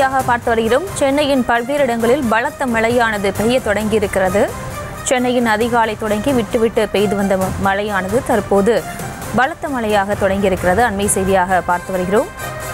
செய்தியாக பார்த்து வருகிறோம் சென்னையின் பல்வேறு இடங்களில் பலத்த மழையானது பெய்ய தொடங்கியிருக்கிறது சென்னையின் அதிகாலை தொடங்கி விட்டுவிட்டு பெய்து வந்த ம- மழையானது தற்போது பலத்த மழையாக தொடங்கியிருக்கிறது அண்மை செய்தியாக பார்த்து வருகிறோம்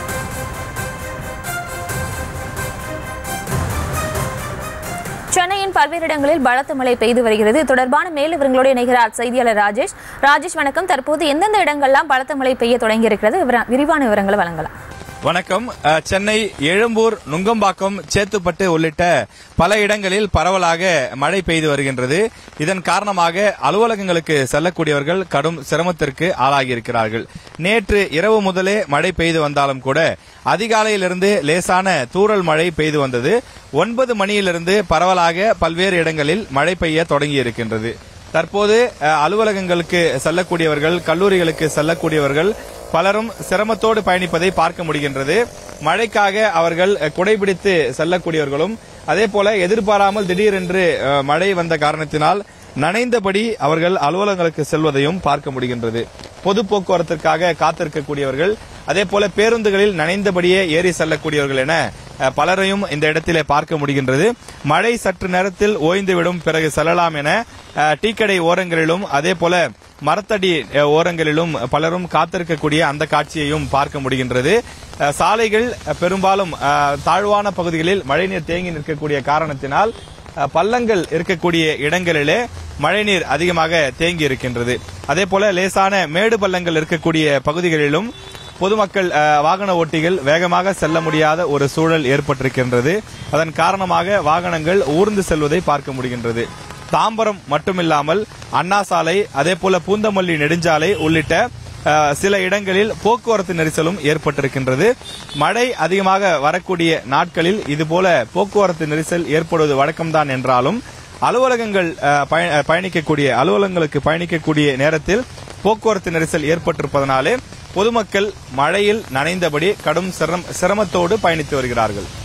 சென்னையின் பல்வேறு இடங்களில் பலத்த மழை பெய்து வருகிறது இது தொடர்பான மேல் விவரங்களோடு இணைகிறார் செய்தியாளர் ராஜேஷ் ராஜேஷ் வணக்கம் தற்போது எந்தெந்த இடங்கள்லாம் பலத்த மழை பெய்ய தொடங்கியிருக்கிறது விவர- விரிவான விவரங்களை வழங்கலாம் வணக்கம் அஹ், சென்னை எழும்பூர் நுங்கம்பாக்கம் சேத்துப்பட்டு உள்ளிட்ட பல இடங்களில் பரவலாக மழை பெய்து வருகின்றது இதன் காரணமாக அலுவலகங்களுக்கு செல்லக்கூடியவர்கள் கடும் சிரமத்திற்கு ஆளாகியிருக்கிறார்கள் நேற்று இரவு முதலே மழை பெய்து வந்தாலும் கூட அதிகாலையிலிருந்து லேசான தூறல் மழை பெய்து வந்தது ஒன்பது மணியிலிருந்து பரவலாக பல்வேறு இடங்களில் மழை பெய்ய தொடங்கியிருக்கின்றது தற்போது அஹ், அலுவலகங்களுக்கு செல்லக்கூடியவர்கள் கல்லூரிகளுக்கு செல்லக்கூடியவர்கள் பலரும் சிரமத்தோடு பயணிப்பதை பார்க்க முடிகின்றது மழைக்காக அவர்கள் அஹ், குடைபிடித்து செல்லக்கூடியவர்களும் அதே போல எதிர்பாராமல் திடீரென்று அஹ், மழை வந்த காரணத்தினால் நனைந்தபடி அவர்கள் அலுவலகங்களுக்கு செல்வதையும் பார்க்க முடிகின்றது பொது போக்குவரத்திற்காக காத்திருக்கக்கூடியவர்கள் அதே போல பேருந்துகளில் நனைந்தபடியே ஏறி செல்லக்கூடியவர்கள் என அஹ், பலரையும் இந்த இடத்திலே பார்க்க முடிகின்றது மழை சற்று நேரத்தில் ஓய்ந்துவிடும் பிறகு செல்லலாம் என அஹ், டீக்கடை ஓரங்களிலும் அதே போல மரத்தடி அஹ், ஓரங்களிலும் பலரும் காத்திருக்கக்கூடிய அந்த காட்சியையும் பார்க்க முடிகின்றது அஹ், சாலைகள் அஹ், பெரும்பாலும் அஹ், தாழ்வான பகுதிகளில் மழைநீர் தேங்கி நிற்கக்கூடிய காரணத்தினால் அஹ், பள்ளங்கள் இருக்கக்கூடிய இடங்களிலே மழைநீர் அதிகமாக தேங்கி இருக்கின்றது அதே போல லேசான மேடு பள்ளங்கள் இருக்கக்கூடிய பகுதிகளிலும் பொதுமக்கள் அஹ், வாகன ஓட்டிகள் வேகமாக செல்ல முடியாத ஒரு சூழல் ஏற்பட்டிருக்கின்றது அதன் காரணமாக வாகனங்கள் ஊர்ந்து செல்வதை பார்க்க முடிகின்றது தாம்பரம் மட்டுமில்லாமல் அண்ணா சாலை அதே போல பூந்தமல்லி நெடுஞ்சாலை உள்ளிட்ட அஹ், சில இடங்களில் போக்குவரத்து நெரிசலும் ஏற்பட்டிருக்கின்றது மழை அதிகமாக வரக்கூடிய நாட்களில் இதுபோல போக்குவரத்து நெரிசல் ஏற்படுவது வழக்கம்தான் என்றாலும் அலுவலகங்கள் அஹ், பய- அஹ், பயணிக்கக்கூடிய அலுவலகங்களுக்கு பயணிக்கக்கூடிய நேரத்தில் போக்குவரத்து நெரிசல் ஏற்பட்டிருப்பதனாலே பொதுமக்கள் மழையில் நனைந்தபடி கடும் சிரம்- சிரமத்தோடு பயணித்து வருகிறார்கள்